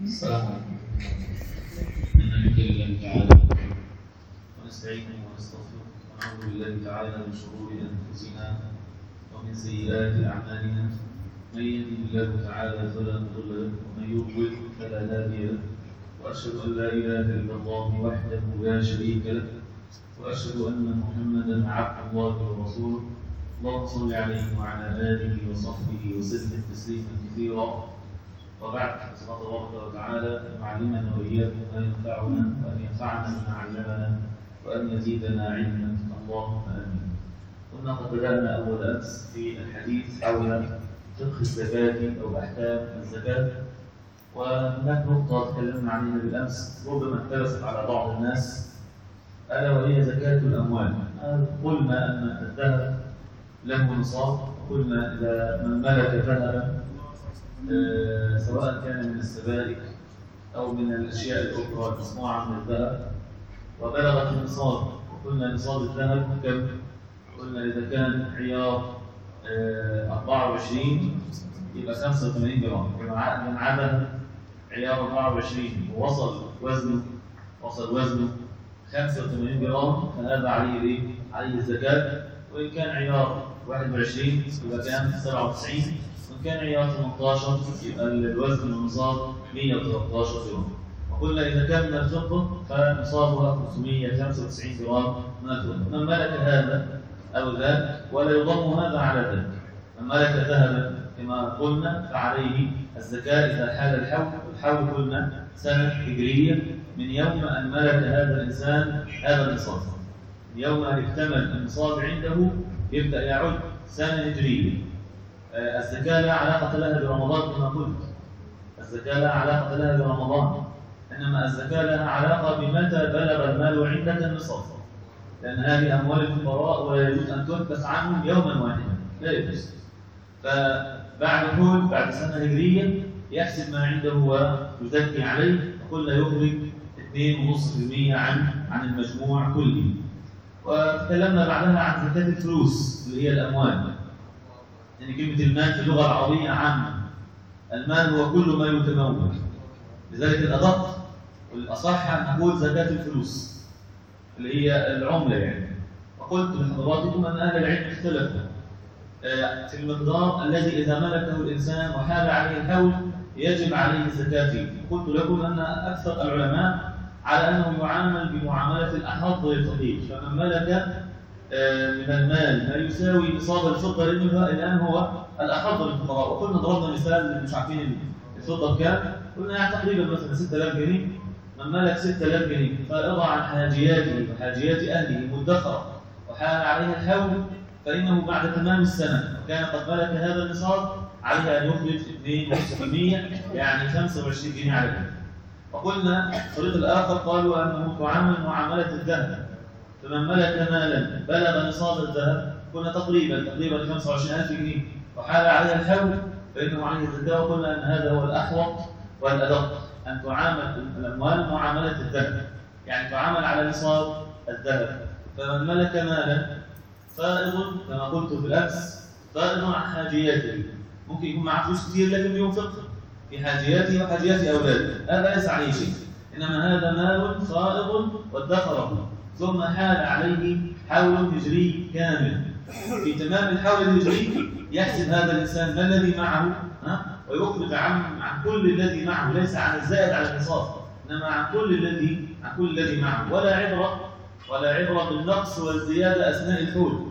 السلام عليكم إن الحمد لله تعالى ونستعينه ونستغفره ونعوذ بالله تعالى من شرور أنفسنا ومن سيئات أعمالنا من يهده الله تعالى فلا مضل له ومن يضلل فلا هادي له وأشهد أن لا إله إلا الله وحده لا شريك له وأشهد أن محمدا عبد الله ورسوله اللهم صل عليه وعلى آله وصحبه وسلم تسليما كثيرا وبعد نسأل الله تبارك وتعالى أن يعلمنا وإياكم ما ينفعنا وأن ينفعنا بما علمنا وأن يزيدنا علما اللهم آمين. كنا قد بدأنا أول أمس في الحديث حول فقه الزكاة أو أحكام الزكاة وهناك نقطة تكلمنا عنها بالأمس ربما اختلفت على بعض الناس ألا وهي زكاة الأموال قلنا أن الذهب له نصاب وقلنا إذا من ملك ذهبا آه، سواء كان من السبائك أو من الأشياء الأخرى المصنوعة من الذهب وبلغت النصاب وقلنا نصاب الذهب كم؟ قلنا إذا كان عيار آه، 24 يبقى 85 جرام من عدم عيار 24 ووصل وزنه وصل وزنه 85 جرام فهذا عليه ايه؟ عليه الزكاة وإن كان عيار 21 يبقى كام 97 وإن كان عيار 18 يبقى الوزن النصاب 113 جرام وقلنا إذا كان من الفضة فنصابها 595 جرام من الفضة من ملك هذا أو ذاك ولا يضم هذا على ذاك من ملك ذهبا كما قلنا فعليه الزكاة إذا حال الحول الحول قلنا سنة هجرية من يوم أن ملك هذا الإنسان هذا النصاب من يوم أن اكتمل النصاب عنده يبدأ يعد سنة هجرية آه، الزكاة لا علاقة لها برمضان كما قلت الزكاة لا علاقة لها برمضان إنما الزكاة لها علاقة بمتى بلغ المال عندك النصاب لأن هذه أموال الفقراء ولا يجوز أن تحبس عنهم يوما واحدا لا يجوز فبعد حول بعد سنة هجرية يحسب ما عنده ويزكي عليه وقلنا يخرج 2.5% عن عن المجموع كله وتكلمنا بعدها عن زكاة الفلوس اللي هي الأموال يعني كلمة المال في اللغة العربية عامة المال هو كل ما يتمول لذلك الأدق والأصح أن نقول زكاة الفلوس اللي هي العملة يعني وقلت لحضراتكم أن أهل العلم اختلفوا آه، في المقدار الذي إذا ملكه الإنسان وحال عليه الحول يجب عليه الزكاة فيه قلت لكم أن أكثر العلماء على أنه يعامل بمعاملة الأحظ والفقير فمن ملك آه، من المال ما يساوي نصاب الفضة لأنه الآن هو الأحظ للفقراء وقلنا ضربنا مثال اللي مش عارفين الفضة بكام قلنا يعني تقريبا مثلا 6000 جنيه من ملك 6000 جنيه فارضى عن حاجياته وحاجيات أهله مدخرة وحال عليها الحول فإنه بعد تمام السنة كان قد ملك هذا النصاب عليه أن يخرج 2.5% يعني 25 جنيه على الأقل وقلنا الطريق الآخر قالوا أنه تعامل معاملة الذهب فمن ملك مالا بلغ نصاب الذهب قلنا تقريبا تقريبا 25000 جنيه وحال عليها الحول فإنه عليه الزكاة وقلنا أن هذا هو الأحوط والأدق أن تعامل الأموال معاملة الذهب يعني تعامل على نصاب الذهب فمن ملك مالا فائض كما قلت في الأمس فائض عن حاجياته ممكن يكون معه فلوس كثير لكن بينفقها في حاجياته وحاجيات أولاده هذا ليس عليه شيء إنما هذا مال فائض وادخره ثم حال عليه حول هجري كامل في تمام الحول الهجري يحسب هذا الإنسان ما الذي معه ها؟ ويخرج عن عن كل الذي معه ليس عن الزائد على النصاب إنما عن كل الذي عن كل الذي معه ولا عبرة ولا عبرة بالنقص والزيادة أثناء الحول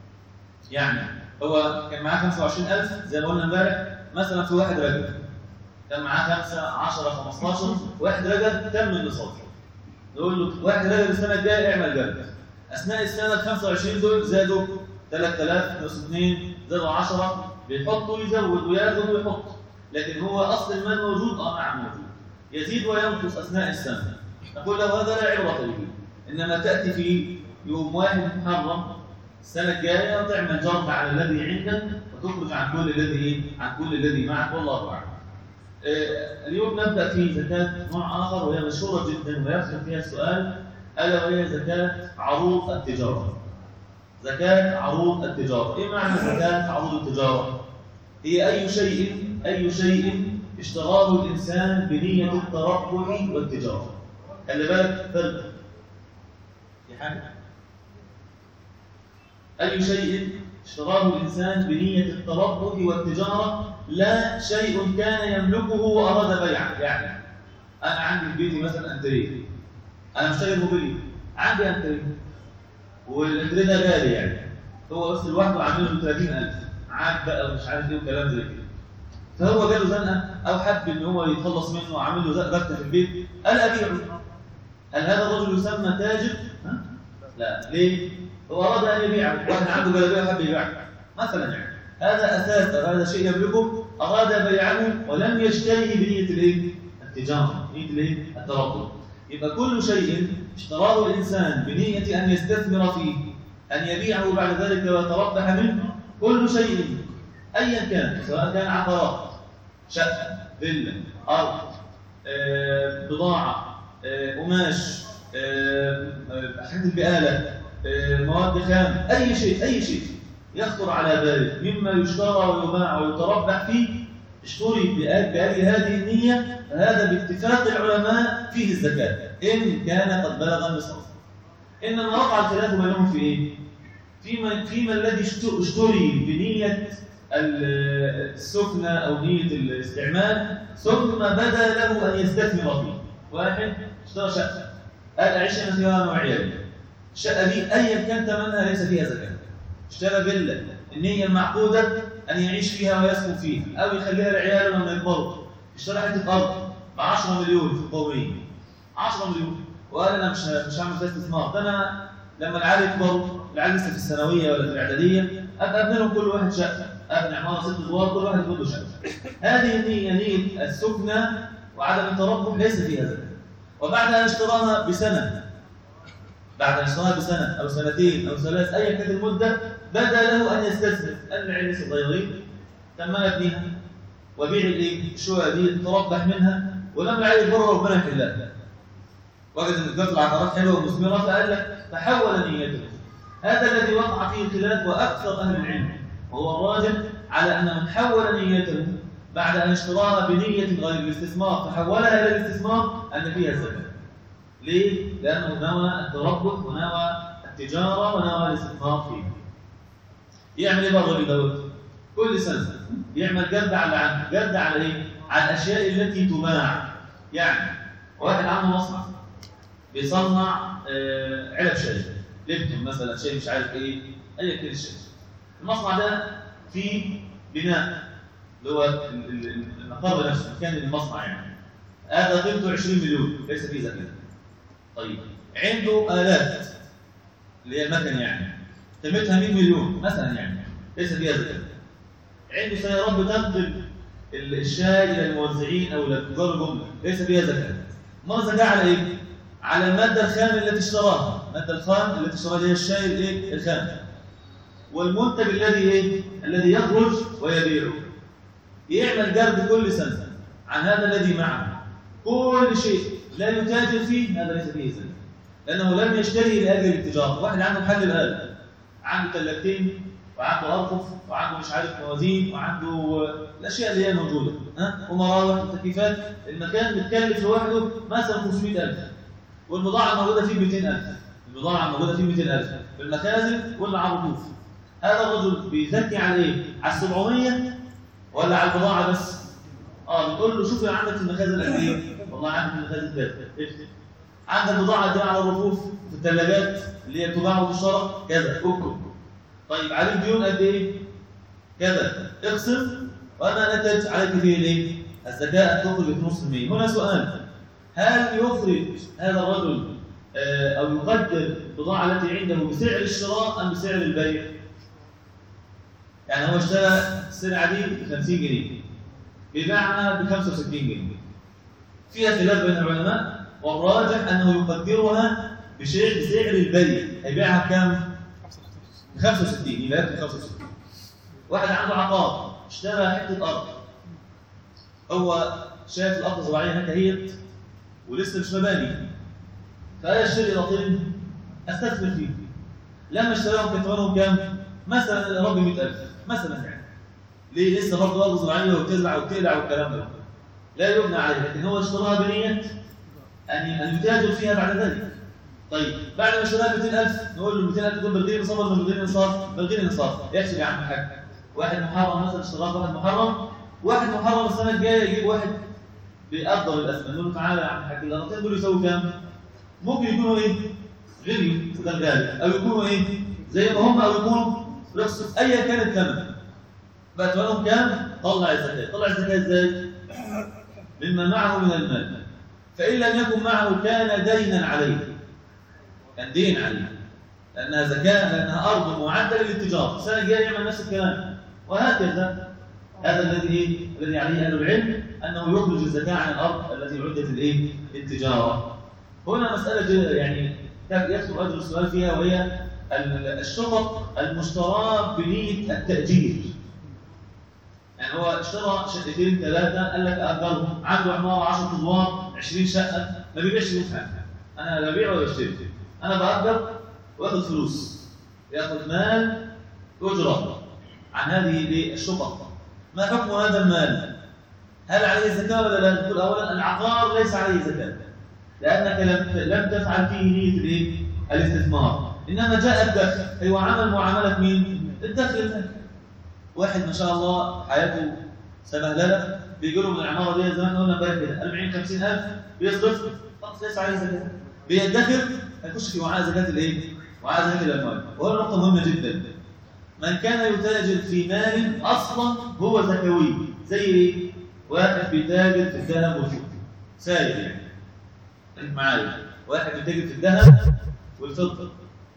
يعني هو كان معاه 25000 زي ما قلنا امبارح مثلا في واحد رجل كان معاه 5 10 15 واحد رجل تم النصاب نقول له واحد رجل السنه الجايه اعمل جرد اثناء السنه ال 25 دول زادوا 3000 ناقص 2 زادوا 10 بيحطوا يزود وياخد ويحط لكن هو اصل المال موجود اه نعم موجود يزيد وينقص اثناء السنه نقول له هذا لا عبره به انما تاتي في يوم واحد محرم السنه الجايه تعمل جرد على الذي عندك وتخرج عن كل الذي عن كل الذي معك والله اعلم آه، اليوم نبدا في زكاه نوع اخر وهي مشهوره جدا ويدخل فيها السؤال الا وهي زكاه عروض التجاره زكاه عروض التجاره ايه معنى زكاه عروض التجاره هي اي شيء اي شيء اشتراه الإنسان بنية التربح والتجارة خلي بالك فرق في حاجة أي شيء اشتراه الإنسان بنية التربح والتجارة لا شيء كان يملكه وأراد بيعه يعني أنا عندي في بيتي مثلا أنتريه أنا مشتري موبيلي عندي أنتريه والأنتريه ده غالي يعني هو بس لوحده عامل له 30000 عاد بقى ومش عارف ايه وكلام زي كده فهو جاله زنقه او حب ان هو يتخلص منه وعامل له زنقه في البيت قال ابيعه هل هذا الرجل يسمى تاجر؟ ها؟ لا ليه؟ هو اراد ان يبيعه واحد عنده جلابيه وحب يبيعها مثلا يعني هذا اساس هذا شيء يملكه اراد بيعه ولم يشتريه بنيه الايه؟ التجاره بنيه الايه؟ التربح يبقى كل شيء اشتراه الانسان بنيه ان يستثمر فيه أن يبيعه بعد ذلك ويتربح منه كل شيء أيا كان سواء كان عقارات شقة فيلا أرض آه، بضاعة آه، قماش آه، آه، حاجة البقالة آه، مواد خام أي شيء أي شيء يخطر على بالك مما يشترى ويباع ويتربح فيه اشتري بأ- بأجل هذه النية فهذا باتفاق العلماء فيه الزكاة إن كان قد بلغ النصاب إنما وقع الخلاف بينهم في إيه؟ فيما فيما الذي اشت- اشتري بنية ال- السكنة أو نية الاستعمال ثم بدا له أن يستثمر فيه واحد اشترى شقة قال أعيش أنا فيها أنا وعيالي الشقة دي أيا كان ثمنها ليس فيها زكاة اشترى فيلا النية المعقودة أن يعيش فيها ويسكن فيها أو يخليها لعياله لما يكبروا اشترى حتة أرض ب 10 مليون في القومية 10 مليون وقال أنا مش مش هعمل فيها استثمار ده أنا لما العيال يكبروا العيال لسه في الثانوية ولا في الإعدادية أبقى أبني لهم كل واحد شقة أبني عمارة ست أدوار كل واحد ياخد له شقة هذه النية نية السكنة وعدم التربح ليس فيها زكاة وبعد أن اشتراها بسنة بعد أن اشتراها بسنة أو سنتين أو ثلاث أيا كانت المدة بدا له أن يستثمر قال العيال لسه صغيرين طب ما أبنيها وبيع الايه الشقق دي تربح منها ولما العيال يكبروا ربنا يحلها وجد ان تجاره العقارات حلوه ومثمره فقال لك تحول نيته هذا الذي وقع فيه الخلاف واكثر اهل العلم وهو الراجح على ان من حول نيته بعد ان اشتراها بنيه غير الاستثمار فحولها الى الاستثمار ان فيها زكاه ليه؟ لانه نوى التربح ونوى التجاره ونوى الاستثمار فيه يعمل ايه بقى الراجل دوت؟ كل سنه يعمل جرد على عنه جرد على ايه؟ على الاشياء التي تباع يعني واحد عنده مصنع بيصنع آه، علب شاي لبن مثلا شاي مش عارف ايه اي كده الشاي المصنع ده فيه بناء اللي هو ال- ال- المقر نفسه مكان المصنع يعني هذا قيمته 20 مليون ليس فيه زكاه طيب عنده الات اللي هي المكن يعني قيمتها 100 مليون مثلا يعني ليس فيها زكاه عنده سيارات بتنقل ال- الشاي الى الموزعين او الى تجار الجمله ليس فيها زكاه ما زكاه على ايه على الماده الخام التي اشتراها الماده الخام التي اشتراها هي الشاي الايه الخام والمنتج الذي ايه الذي يخرج ويبيعه يعمل جرد كل سنه عن هذا الذي معه كل شيء لا يتاجر فيه هذا ليس فيه زكاه لانه لم يشتري لاجل التجاره واحد عنده محل بقاله عنده ثلاجتين وعنده ارفف وعنده مش عارف موازين وعنده الاشياء اللي هي موجوده ها ومراوح وتكييفات المكان متكلف لوحده مثلا 500000 والبضاعه الموجوده فيه 200000 البضاعه الموجوده فيه 200000 في المخازن ولا على الرفوف هذا الرجل بيزكي على ايه؟ على ال 700 ولا على البضاعه بس؟ اه بتقول له شوف عندك في المخازن قد ايه؟ والله عندك في المخازن كذا اكتب عندك بضاعه قد ايه على الرفوف في الثلاجات اللي هي تباع وتشترى كذا اكتب طيب عليك ديون قد ايه؟ كذا اقسم وانا نتج عليك فيه الايه؟ الزكاه تخرج 2% هنا سؤال هل يخرج هذا الرجل آه، او يقدر البضاعه التي عنده بسعر الشراء ام بسعر البيع؟ يعني هو اشترى السلعه دي ب 50 جنيه بيبيعها ب 65 جنيه فيها خلاف بين العلماء والراجح انه يقدرها بشيء بسعر البيع هيبيعها بكام؟ ب 65 يبقى ب 65 واحد عنده عقار اشترى حته ارض هو شاف الارض الزراعيه هناك هي ولسه مش مباني فيشتري قطين استثمر فيه لما اشتراهم كان ثمنهم كام؟ مثلا يا رب 100000 مثلا يعني ليه لسه برضه ارض زراعيه وبتزرع وبتقلع والكلام ده لا يبنى عليه لكن هو اشتراها بنية أن أن يتاجر فيها بعد ذلك طيب بعد ما اشتراها ب 200000 نقول له 200000 دول بلغين نصاب ولا بلغين نصاب؟ بلغين نصاب يحسب يا عم الحاج واحد محرم مثلا اشتراه واحد محرم واحد محرم السنة الجاية يجيب واحد بيقدر الأثمن نقول له تعالى يا عم الحاج القرطين دول يساووا كام؟ ممكن يكونوا إيه؟ غليوا وده الغالي أو يكونوا إيه؟ زي ما هم أو يكونوا رخصوا أيا كان الثمن بقت لهم كام؟ طلع الزكاة طلع الزكاة إزاي؟ مما معه من المال فإن لم يكن معه كان دينا عليه كان دين عليه لأنها زكاة لأنها أرض معدة للتجارة السنة الجاية يعمل نفس الكلام وهكذا هذا الذي إيه؟ الذي عليه أهل العلم أنه يخرج الزكاة عن الأرض التي عدت الإيه؟ للتجارة هنا مسألة جد- يعني يكتب أجر السؤال فيها وهي ال- الشقق المشتراه بنية التأجير يعني هو اشترى شقتين ثلاثة قال لك أجرهم عنده عمارة 10 أدوار 20 شقة ما بيبيعش فلوس حاجة أنا لا ببيع ولا بشتري أنا بأجر وآخد فلوس ياخذ مال أجرة عن هذه الإيه؟ الشقق ما حكم هذا المال؟ هل عليه زكاة ولا لا؟ نقول أولا العقار ليس عليه زكاة لأنك لم لم تفعل فيه نية الإيه؟ الاستثمار إنما جاء الدخل أيوة عمل معاملة مين؟ الدخل المال واحد ما شاء الله حياته سبهلله بيجي له من العماره دي زمان قلنا امبارح كده 40 50000 بيصرف خلاص ليس عليه زكاه بيدخر هيخش في وعاء زكاه الايه؟ وعاء زكاه الاموال وهو نقطه مهمه جدا من كان يتاجر في مال اصلا هو زكوي زي ايه؟ واحد بيتاجر في الذهب والفضه سايق يعني خليك معايا واحد بيتاجر في الذهب والفضه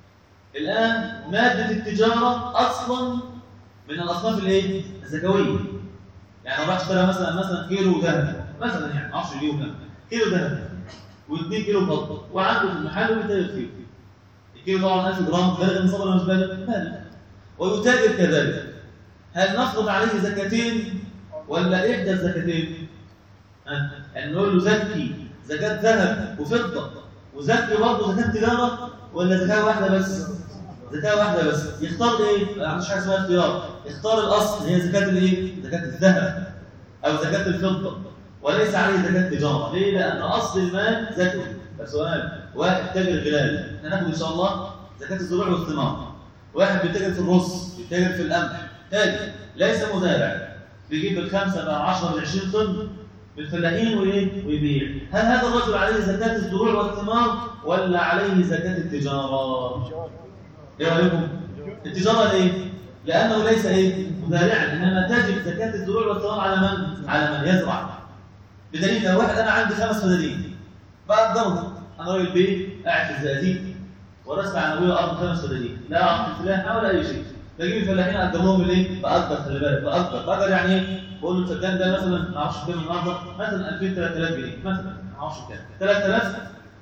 الان ماده التجاره اصلا من الاصناف الايه؟ الزكويه. يعني راح اشترى مثلا مثلا كيلو ذهب مثلا يعني ما اعرفش يجيبه كام كيلو ذهب و2 كيلو فضه وعنده في المحل وبيتاجر فيه. الكيلو طبعا 1000 جرام بالغ النصاب ولا مش بالغ؟ بالغ. ويتاجر كذلك. هل نفرض عليه زكاتين ولا احدى الزكاتين؟ ها؟ يعني نقول له زكي زكاة ذهب وفضة وزكي برضه زكاة تجارة ولا زكاة واحدة بس؟ زكاة واحدة بس يختار ايه؟ ما عندوش حاجة اسمها اختيار يختار الأصل هي زكاة الايه؟ زكاة الذهب أو زكاة الفضة وليس عليه زكاة تجارة ليه؟ لأن أصل المال زكوي سؤال واحد تاجر غلال احنا ناخد إن شاء الله زكاة الزروع والثمار واحد بيتاجر في الرز بيتاجر في القمح تاجر ليس مزارع بيجيب الخمسة بقى 10 ل 20 طن من الفلاحين وايه؟ ويبيع هل هذا الرجل عليه زكاة الزروع والثمار ولا عليه زكاة التجارة؟ ايه رايكم؟ التجاره ليه؟ لانه ليس ايه؟ مزارعا انما تجب زكاه الزروع والثمار على من؟ على من يزرع. بدليل لو واحد انا عندي خمس فدادين بقدرهم انا راجل بيه قاعد في الزقازيق ورثت عن ابويا ارض خمس فدادين لا اعرف الفلاحه ولا اي شيء. بجيب الفلاحين اقدر لهم الايه؟ بقدر خلي بالك بقدر بقدر يعني ايه؟ بقول له الفدان ده مثلا ما اعرفش كام النهارده مثلا 2000 3000 جنيه مثلا ما اعرفش كام 3000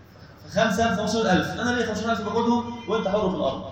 خمسة 15000 انا ليه 15000 باخدهم وانت حر في الارض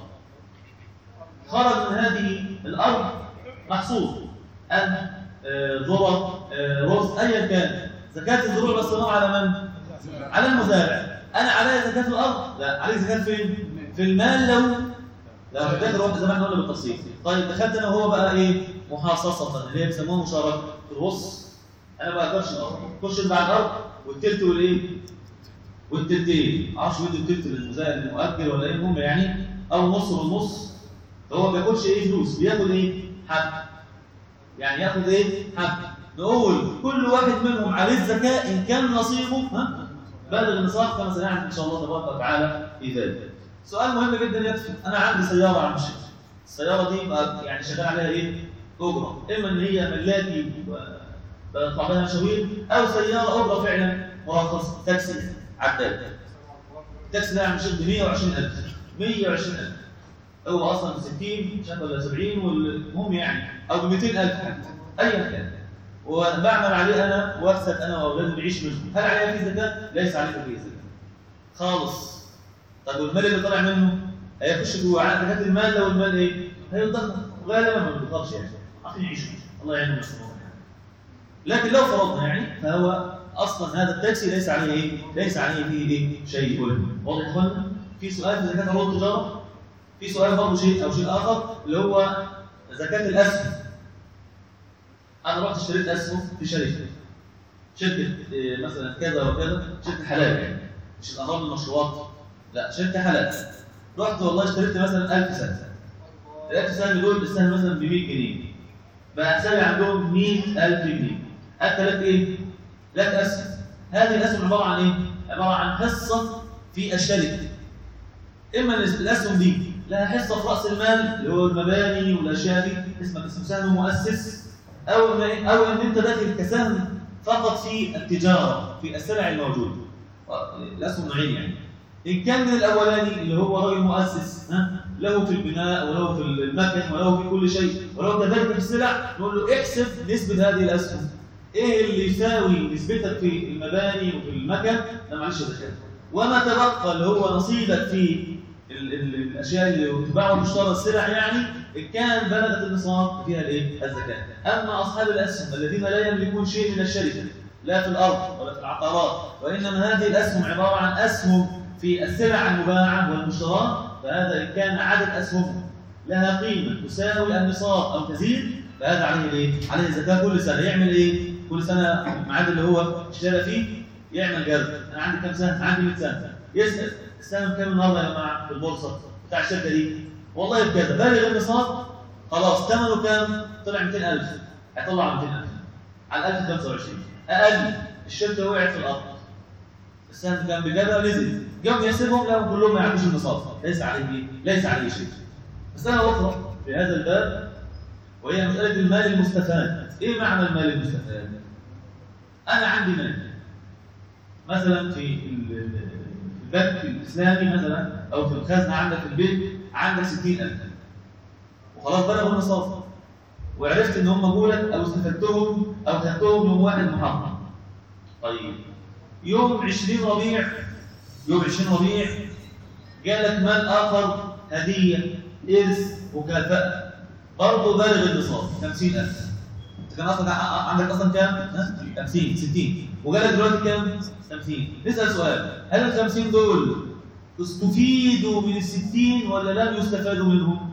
خرج من هذه الارض محصول ان آه، ذره آه، رز ايا كان زكاه الزروع والثمار على من على المزارع انا علي زكاه الارض لا علي زكاه فين في المال لو لو فاكر واحد زمان قلنا بالتفصيل طيب دخلت انا وهو بقى ايه محاصصه اللي هي بيسموها مشاركه في الوص انا ما اقدرش الارض خش بعد الارض والتلت والايه والتلتين ما اعرفش يدوا التلت للمزارع المؤجر ولا ايه المهم يعني او نص والنص فهو ما بياخدش ايه فلوس بياخد ايه حق يعني ياخد ايه حق نقول كل واحد منهم عليه الزكاه ان كان نصيبه ها بالغ النصاب كما سنعرف ان شاء الله تبارك وتعالى في ذلك سؤال مهم جدا يكفي انا عندي سياره عم الشيخ السياره دي بقى يعني شغال عليها ايه اجره اما ان هي ملاكي بطلع بها مشاوير او سياره اجره فعلا مرخص تاكسي عداد التاكسي ده عم الشيخ ب 120000 120000 هو اصلا ب 60 مش عارف ولا 70 والمهم يعني او ب 200000 حتى ايا كان وبعمل عليه انا واكسب انا واولادي نعيش منه هل عليه فيه زكاه؟ ليس عليه فيه زكاه خالص طب والمال اللي طالع منه هيخش جوه عقد زكاه المال لو المال ايه؟ هيتضخم غالبا ما بيتضخمش يعني عشان يعيشوا الله يعينهم ويسلمهم لكن لو فرضنا يعني فهو اصلا هذا التاكسي ليس عليه ايه؟ ليس عليه فيه ايه؟ شيء واضح يا اخوانا؟ في سؤال في زكاه عروض التجاره في سؤال برضه شيء او شيء اخر اللي هو زكاه الاسهم انا رحت اشتريت اسهم في شركه شركه آه، مثلا كذا وكذا شركه حلال يعني مش الاغراض المشروبات لا شركه حلال رحت والله اشتريت مثلا 1000 سهم ال 1000 سهم دول السهم مثلا ب 100 جنيه بقى حسابي عندهم 100000 جنيه انت لك ايه؟ لك اسهم هذه الاسهم عباره عن ايه؟ عباره عن حصه في الشركه اما الاسهم دي لها حصه في راس المال اللي هو المباني والاشياء دي اسمك اسم سهم مؤسس او ان إيه؟ او ان انت داخل كسهم فقط في التجاره في السلع الموجوده الاسهم نوعين يعني ان كان من الاولاني اللي هو راجل مؤسس ها له في البناء وله في المكن وله في كل شيء وله كذلك في السلع نقول له احسب نسبه هذه الاسهم ايه اللي يساوي نسبتك في المباني وفي المكن ده معلش ده خير وما تبقى اللي هو نصيبك في ال ال الاشياء اللي تباع وتشترى السلع يعني ان كان بلغت النصاب فيها الايه الزكاه اما اصحاب الاسهم الذين لا يملكون شيء من الشركه لا في الارض ولا في العقارات وانما هذه الاسهم عباره عن اسهم في السلع المباعه والمشتراه فهذا ان كان عدد اسهم لها قيمه تساوي النصاب او تزيد فهذا عليه ايه؟ عليه الزكاه كل سنه يعمل ايه؟ كل سنه الميعاد اللي هو اشترى فيه يعمل جرد انا عندي كام سنه؟ عندي 100 سنه يسال السهم كام النهارده يا جماعه في البورصه بتاع الشركه دي؟ والله بكذا بالغ النصاب خلاص ثمنه كام؟ طلع 200000 هيطلع 200000 على 1025 اقل الشركه وقعت في الارض السهم كان بكذا نزل جم يحسبهم لهم كلهم ما يعدوش النصاب ليس عليه ايه؟ ليس عليه شيء مساله اخرى في هذا الباب وهي مساله المال المستفاد ايه معنى المال المستفاد؟ انا عندي مال مثلا في البنك الاسلامي مثلا او في الخزنه عندك في البيت عندك 60000 وخلاص بلغوا النصاب وعرفت ان هم جولك او استفدتهم او خدتهم يوم واحد محرم طيب يوم 20 ربيع يوم 20 ربيع جالك مال اخر هديه ارث مكافاه برضه بالغ النصاب 50000 انت كان اصلا عندك اصلا كام؟ 50 60 وجالك دلوقتي كام؟ 50 نسال سؤال هل ال 50 دول استفيدوا من ال 60 ولا لم يستفادوا منهم؟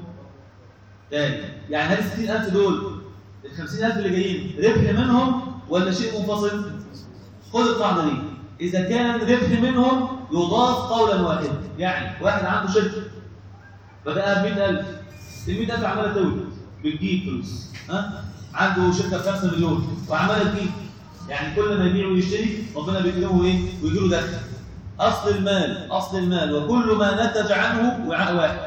تاني يعني هل ال 60000 دول ال 50000 اللي جايين ربح منهم ولا شيء منفصل؟ خد القاعده دي اذا كان ربح منهم يضاف قولا واحدا يعني واحد عنده شركه بدأها ب 100000 ال 100000 عماله تولد بتجيب فلوس ها عنده شركه ب 5 مليون وعماله تجيب يعني كل ما يبيع ويشتري ربنا بيكرمه ايه ويجي له دخل اصل المال اصل المال وكل ما نتج عنه وعاء واحد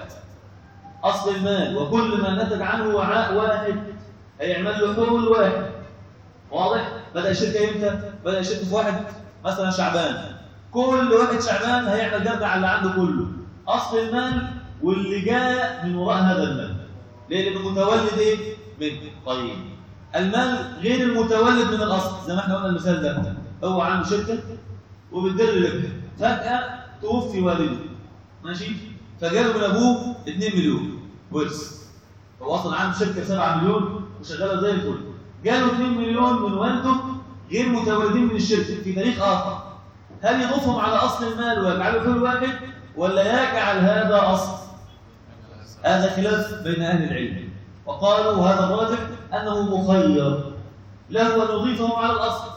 اصل المال وكل ما نتج عنه وعاء واحد هيعمل له حول واحد واضح بدا الشركه امتى بدا الشركه في واحد مثلا شعبان كل واحد شعبان هيعمل جرد على اللي عنده كله اصل المال واللي جاء من وراء هذا المال ليه لانه متولد ايه منه طيب المال غير المتولد من الاصل زي ما احنا قلنا المثال ده هو عنده شركه وبتدر ربح فجاه توفي والده ماشي فجاله من ابوه 2 مليون ورث هو اصلا عنده شركه ب 7 مليون وشغاله زي الفل جاله 2 مليون من والده غير متولدين من الشركه في تاريخ اخر هل يضيفهم على اصل المال ويجعله كل واحد ولا يجعل هذا اصل هذا خلاف بين اهل العلم وقالوا وهذا الراجح انه مخير له ان يضيفهم على الاصل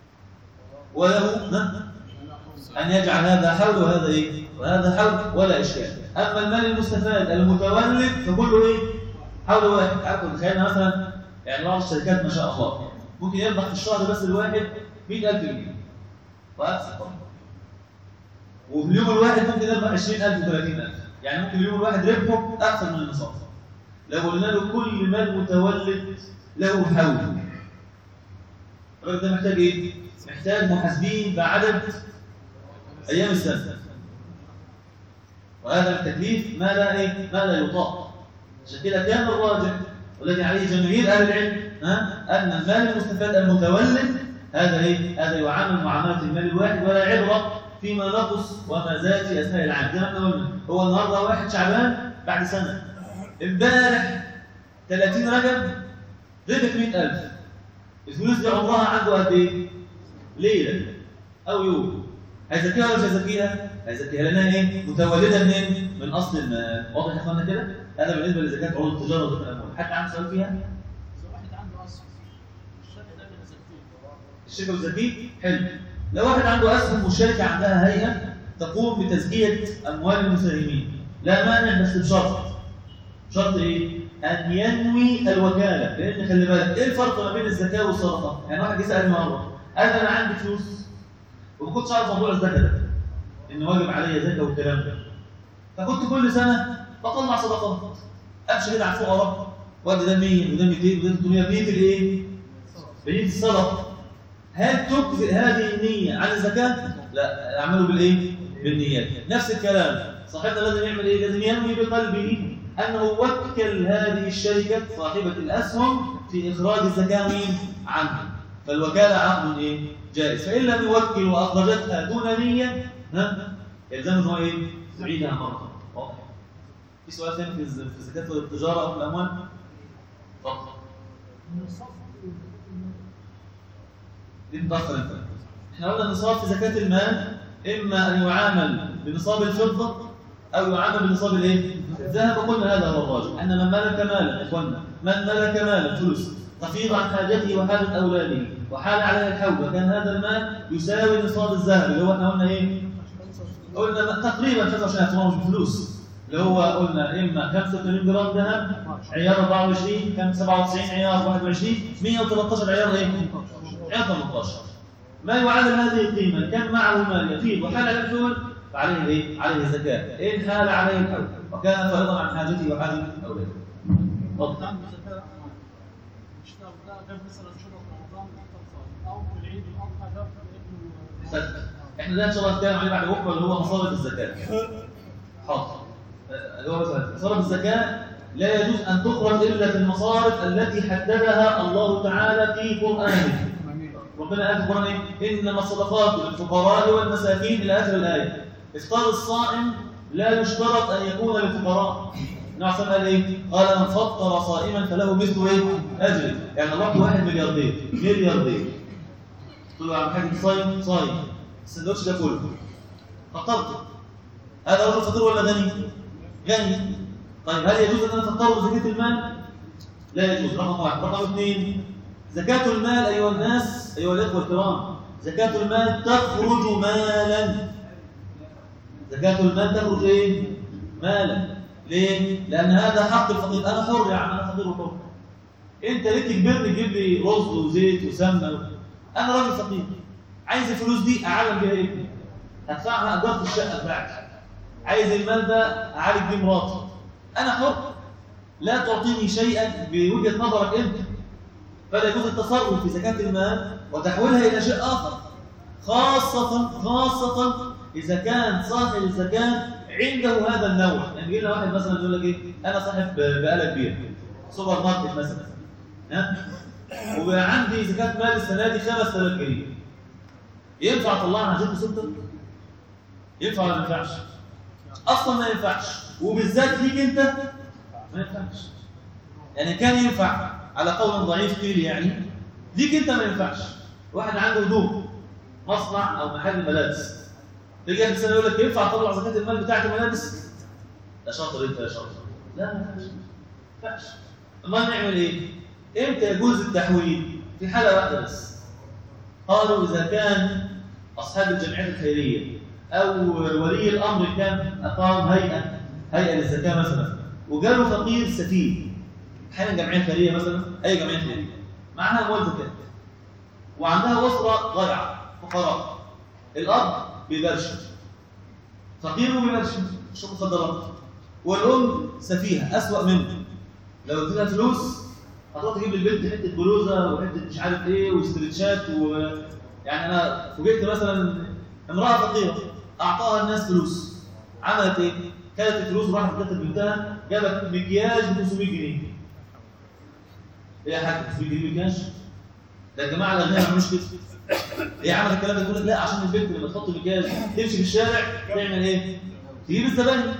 وله ان يجعل هذا حول وهذا ايه وهذا حول ولا اشكال اما المال المستفاد المتولد فكله ايه حول واحد عارف تخيل مثلا يعني بعض الشركات ما شاء الله ممكن يربح في الشهر بس الواحد 100000 جنيه واكثر طبعا وفي اليوم الواحد ممكن يربح 20000 و30000 يعني ممكن اليوم الواحد ربحه اكثر من النصاب لو قلنا له كل مال متولد له حول الراجل ده محتاج ايه؟ محتاج محاسبين بعدد ايام السنه وهذا التكليف ما لا ايه؟ ما لا يطاق عشان كده كان الراجح والذي عليه جماهير اهل العلم ها ان المال المستفاد المتولد هذا ايه؟ هذا يعامل معامله المال الواحد ولا عبره فيما نقص وما زاد في اثناء العام زي ما احنا قلنا هو النهارده واحد شعبان بعد سنه امبارح 30 رجب ربح 100000 الفلوس دي عمرها عنده قد ايه؟ ليله او يوم هيزكيها ولا مش هيزكيها؟ هيزكيها لانها ايه؟ متولده منين؟ من اصل المال واضح يا اخوانا كده؟ هذا بالنسبه لزكاه عروض التجاره وزكاه الاموال حد عنده سؤال فيها؟ واحد عنده اصل الشركه ده اللي نزلتيه الشركه والزكيه حلو لو واحد عنده اسهم والشركه عندها هيئه تقوم بتزكيه اموال المساهمين لا مانع بس بشرط شرط ايه؟ ان ينوي الوكاله لان خلي بالك ايه الفرق ما بين الزكاه والصدقه؟ يعني واحد جه سالني مره قال انا عندي فلوس وما كنتش عارف موضوع الزكاه ده ان واجب عليا زكاه والكلام ده فكنت كل سنه بطلع صدقات امشي كده على الفقراء وادي ده 100 وده 200 وده 300 بنيه الايه؟ بنيه الصدقه هل تجزئ هذه النيه عن الزكاه؟ لا اعمله بالايه؟ بالنيات نفس الكلام صاحبنا لازم يعمل ايه؟ لازم ينوي بقلبه انه وكل هذه الشركه صاحبه الاسهم في اخراج الزكاه مين؟ عنه فالوكاله عقد ايه؟ جائز فان لم يوكل واخرجتها دون نيه ها يلزمه ايه؟ يعيدها مره واضح في سؤال ثاني في الز- في زكاه التجاره او في الاموال؟ اتفضل دي متاخر انت احنا قلنا النصاب في زكاه المال اما ان يعامل بنصاب الفضه او يعامل بنصاب الايه؟ الذهب وقلنا هذا هو الراجح ان من ملك مالا اخوانا من ملك مالا فلوس تفيض عن حاجته وحاجه اولاده وحال عليه الحول وكان هذا المال يساوي نصاب الذهب اللي هو احنا قلنا ايه؟ قلنا تقريبا 25 اعتبار مش بفلوس اللي هو قلنا اما 85 جرام ذهب عيار 24 كم 97 عيار 21 113 عيار ايه؟ عيار 18 ما يعادل هذه القيمه كان معه مال يفيض وحال على الحول فعليه ايه؟ عليه زكاه ان حال عليه الحول وكان فارضا عن حاجته وحاجه اولاده. اتفضل. نعم زكاة مش ده جاب مثلا شرط رمضان تقصر او في العيد الاضحى جاب احسنت. احنا ده ان شاء الله هنتكلم عليه بعد بكره اللي هو مصارف الزكاه. حاضر. آه، اللي هو مثلا مصارف الزكاه لا يجوز ان تخرج الا في المصارف التي حددها الله تعالى في قرانه. ربنا قال في القران ايه؟ انما الصدقات للفقراء والمساكين الى اخر الايه. افطار الصائم لا يشترط ان يكون للفقراء. النبي صلى الله عليه وسلم قال ايه؟ قال من فطر صائما فله مثل ايه؟ اجره. يعني رحت واحد ملياردير ملياردير. قلت له يا عم حاج صايم صايم السندوتش ده كله فطرته هذا رجل فقير ولا غني؟ غني طيب هل يجوز ان انا افطره بزكاه المال؟ لا يجوز رقم واحد رقم اثنين زكاة المال أيها الناس أيها الإخوة الكرام زكاة المال تخرج مالا زكاة المال تخرج إيه؟ مالا ليه؟ لأن هذا حق الفقير أنا حر يا عم أنا فقير وحر أنت ليه تجبرني تجيب لي رز وزيت وسمنة أنا راجل فقير عايز الفلوس دي أعلم بيها ابني هدفعها إيجار في الشقة بتاعتي عايز المال ده أعالج بيه مراتي أنا حر لا تعطيني شيئا بوجهة نظرك أنت فلا يجوز التصرف في زكاة المال وتحويلها إلى شيء آخر خاصة خاصة إذا كان صاحب الزكاة عنده هذا النوع يعني يجي لنا واحد مثلا يقول لك إيه أنا صاحب بقالة كبيرة سوبر ماركت مثلا ها وعندي زكاة مال السنة دي 5000 جنيه ينفع أطلعها عن جيب سلطة؟ ينفع ولا ما ينفعش؟ أصلا ما ينفعش وبالذات ليك أنت ما ينفعش يعني كان ينفع على قول ضعيف قيل يعني ليك انت ما ينفعش واحد عنده هدوم مصنع او محل ملابس تيجي اخر سنه يقول لك ينفع اطلع زكاه المال بتاعت الملابس يا شاطر انت يا شاطر لا ما ينفعش ما ينفعش امال نعمل ايه؟ امتى يجوز التحويل؟ في حاله واحده بس قالوا اذا كان اصحاب الجمعيات الخيريه او ولي الامر كان اقام هيئه هيئه للزكاه مثلا وجاله فقير سفيه احيانا جمعيه خيريه مثلا اي جمعيه خيريه معاها اموال زكاه وعندها اسره ضايعه فقراء الاب بيبرشم فقير وبيبرشم شوف مخدرات والام سفيهه اسوأ منه لو اديتها فلوس هتروح تجيب للبنت حته بلوزه وحته مش عارف ايه واسترتشات و يعني انا فوجئت مثلا امراه فقيره اعطاها الناس فلوس عملت ايه؟ كانت الفلوس وراحت ادتها لبنتها جابت مكياج ب 500 جنيه ايه يا حاج 500 جنيه مكياج؟ ده الجماعه الاغنياء ما بيعملوش كده ايه عمل الكلام ده تقول لك لا عشان البنت لما تحط مكياج تمشي في الشارع تعمل ايه؟ تجيب الزباين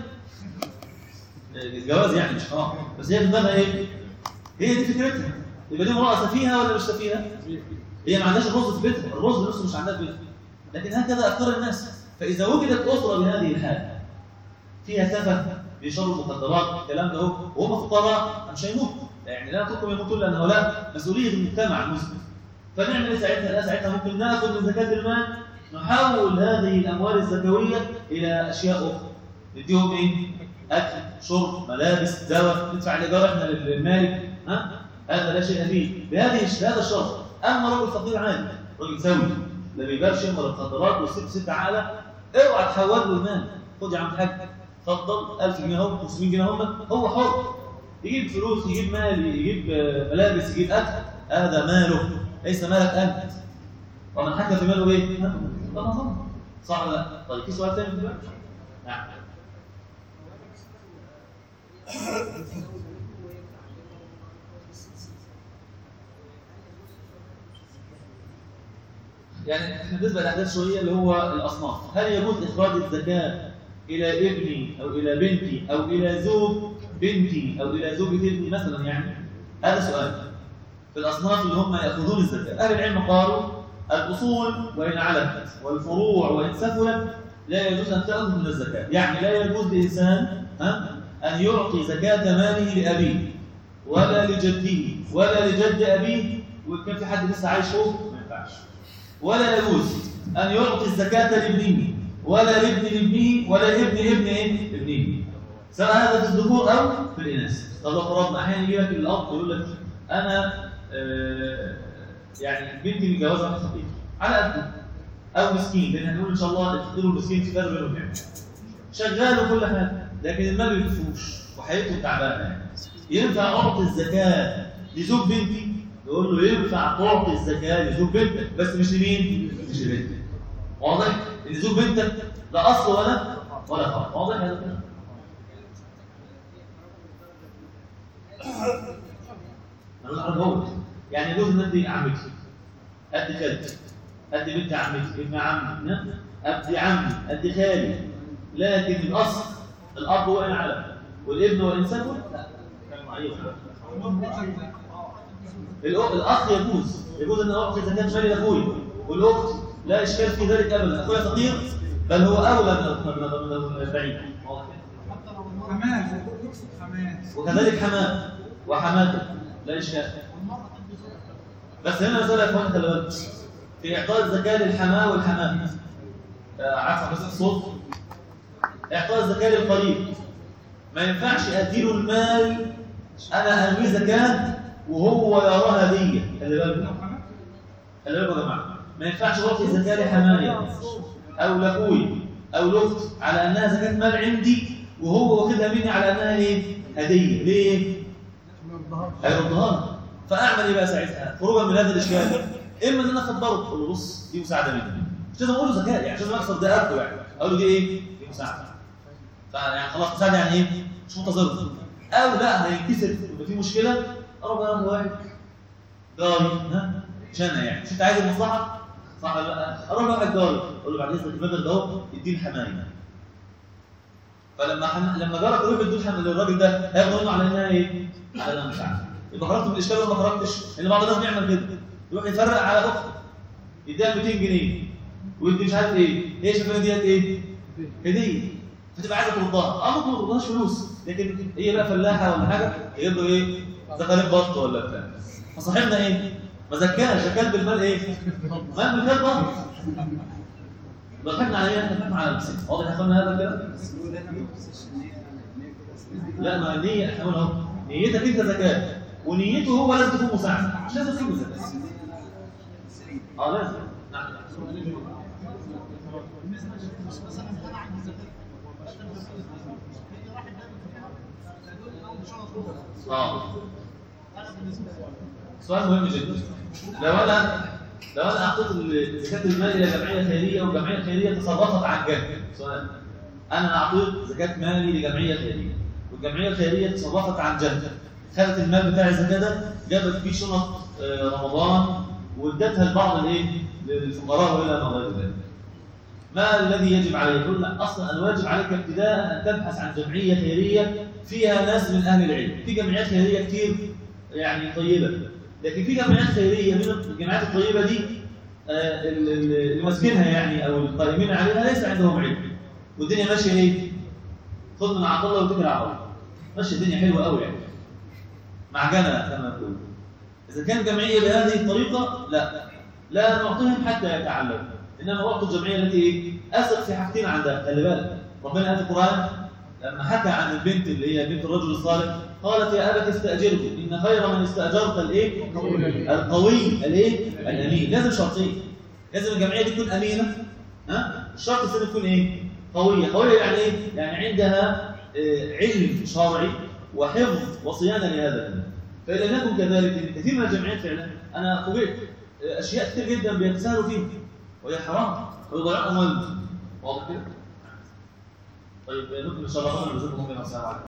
الجواز يعني مش اه بس هي في دماغها ايه؟ هي دي فكرتها يبقى دي امراه سفيهه ولا مش سفيهه؟ هي ما عندهاش الرز في بيتها الرز نفسه مش عندها في بيتها لكن هكذا افكار الناس فاذا وجدت اسره بهذه الحاله فيها سفه بيشربوا مخدرات الكلام ده اهو وهم فقراء مش هيموتوا يعني لا نتركهم يموتون لان هؤلاء مسؤوليه المجتمع المسلم فنعمل ايه ساعتها؟ لا ساعتها ممكن ناخذ من زكاه المال نحول هذه الاموال الزكويه الى اشياء اخرى نديهم ايه؟ اكل شرب ملابس دواء ندفع الايجار احنا للمالك ها هذا لا شيء فيه بهذه بهذا الشرط اما رجل فقير عادي راجل سوي لا بيبيعش ولا مخدرات وست ست عقله اوعى تحول له المال خد يا عم الحاج اتفضل 1000 جنيه اهو 500 جنيه هم هو حر يجيب فلوس يجيب مال يجيب آه، ملابس يجيب اكل هذا ماله ليس مالك انت ومن حكى في ماله ايه؟ طبعا طبعا صح ولا لا؟ طيب في سؤال ثاني دلوقتي؟ نعم يعني احنا بالنسبه للاحداث شويه اللي هو الاصناف هل يجوز اخراج الزكاه الى ابني او الى بنتي او الى زوج بنتي او الى زوجة ابني مثلا يعني هذا سؤال في الاصناف اللي هم ياخذون الزكاه اهل العلم قالوا الاصول وان علت والفروع وان سفلت لا يجوز ان تاخذ من الزكاه يعني لا يجوز لانسان ها ان يعطي زكاه ماله لابيه ولا لجده ولا لجد ابيه وكان في حد لسه عايش فوق ما ينفعش ولا يجوز أن يعطي الزكاة لابنه ولا لابن لابنه ولا لابن ابن إيه؟ ابنه سواء هذا في الذكور أو في الإناث طب لو فرضنا أحيانا يجي لك الأب يقول لك أنا آه يعني بنتي متجوزة واحد فقير على قده أو مسكين لأن هنقول إن شاء الله الفقير والمسكين في فرق بينهم يعني شغال وكل حاجة لكن المال ما بيكفوش وحياته تعبانة يعني ينفع أعطي الزكاة لزوج بنتي يقول له ينفع تعطي الزكاه لزوج بنتك بس مش لمين؟ مش لبنتك. واضح؟ ان زوج بنتك لا اصل ولا ولا فرع، واضح هذا الكلام؟ انا عارف هو يعني يجوز ان ادي عمتي ادي خالتي ادي بنت عمتي ابن عمي ها؟ ادي عمي ادي خالي لكن الاصل الاب وان على والابن وان سكن لا كلام عيب الأخ الاخ يجوز يجوز ان اعطي زكاه مالي لاخوي والاخت لا اشكال في ذلك ابدا اخويا فقير بل هو اولى من من- من البعيد واضح كده؟ حتى لو المرأة حماس يقصد حماس وكذلك حماه وحماته لا اشكال والمرأة تدي زوجها بس هنا مساله يا اخوان خلي بالك في اعطاء الزكاه للحماه والحماه آه، عارفه بس الصوت اعطاء الزكاه للقريب ما ينفعش اديله المال انا انوي زكاه وهو يراه هديه خلي بالك لو حماس خلي بالكم يا جماعه ما ينفعش اعطي زكاه لحمايا او لاخوي او لاختي على انها زكاه مال عندي وهو واخدها مني على انها ايه؟ هديه ليه؟ هيردها لي. فاعمل ايه بقى ساعتها؟ خروجا من هذا الاشكال اما ان انا اخبره اقول له بص دي مساعده مني مش لازم اقول له زكاه يعني مش لازم اكسر ده قلبه يعني اقول له دي ايه؟ دي مساعده فيعني خلاص مساعده يعني ايه؟ مش منتظر او لا هينكسر يبقى في مشكله اروح انا واحد جاري ها مش انا يعني مش انت عايز المصلحه صح ولا لا اروح لواحد جاري اقول له بعد اذنك المبلغ ده اهو اديه الحمايه فلما حم... لما جارك يروح يديه الحمايه للراجل ده هياخد منه على انها ايه؟ على انها مساعده يبقى خرجت من الاشكال ولا ما خرجتش؟ لان بعض الناس بيعمل كده يروح يفرق على اخته يديها 200 جنيه ويدي مش عارف ايه ايه شايفها ديت ايه؟ هديه فتبقى عايزه تردها اه ممكن ما تردهاش فلوس لكن هي بقى فلاحه ولا حاجه يجيب له ايه؟ زكاه بط ولا بتاع فصاحبنا ايه؟ ما زكاش زكاه بالمال ايه؟ مال بالمال بط ضحكنا على ايه؟ ضحكنا على نفسنا واضح يا اخوانا هذا الكلام؟ لا ما النية احنا قلنا اهو نيتك انت زكاة ونيته هو لازم تكون مساعدة مش لازم تكون زكاة اه لازم نعم بالنسبة للفلوس مثلا أنا عندي زكاة بشتغل في الفلوس هي راحت دايما يقول لي أول شهر فلوس اه أنا بالنسبة لي سؤال مهم جدا لو انا لو انا اعطيت زكاة المال الى جمعية خيرية والجمعية الخيرية تصرفت عن جد سؤال انا اعطيت زكاة مالي لجمعية خيرية والجمعية الخيرية تصرفت عن جد خدت المال بتاع الزكاة ده جابت فيه شنط آه، رمضان وادتها لبعض الايه للفقراء والى ما غير ذلك ما الذي يجب عليك؟ يقول لك اصلا الواجب عليك ابتداء ان تبحث عن جمعيه خيريه فيها ناس من اهل العلم، في جمعيات خيريه كتير يعني طيبه، لكن في جمعيات خيريه من الجمعيات الطيبه دي آه، ال- ال- اللي ماسكينها يعني او القائمين عليها ليس عندهم علم، والدنيا ماشيه ايه؟ خذ من عطاء الله واتكل على الله. ماشيه الدنيا حلوه قوي يعني. معجنه كما يقول. إذا كان جمعية بهذه الطريقة لا لا نعطيهم حتى يتعلموا إنما أعطوا الجمعية التي إيه؟ أثق في حاجتين عندها خلي بالك ربنا قال في القرآن لما حكى عن البنت اللي هي بنت الرجل الصالح قالت يا أبت استأجره إن خير من استأجرت الإيه؟ القوي الإيه؟ الأمين لازم شرطين لازم الجمعية دي تكون أمينة ها؟ الشرط الثاني تكون إيه؟ قوية قوية يعني إيه؟ يعني عندها آه، علم شرعي وحفظ وصيانة لهذا الدين فإذا لم يكن كذلك إن كثير من الجمعيات فعلا أنا فوجئت آه، أشياء كثير جدا بيتساهلوا فيها وهي حرام ويضيعوا أموالهم واضح كده؟ طيب نكمل إن شاء الله جزاكم الله خيرا السلام عليكم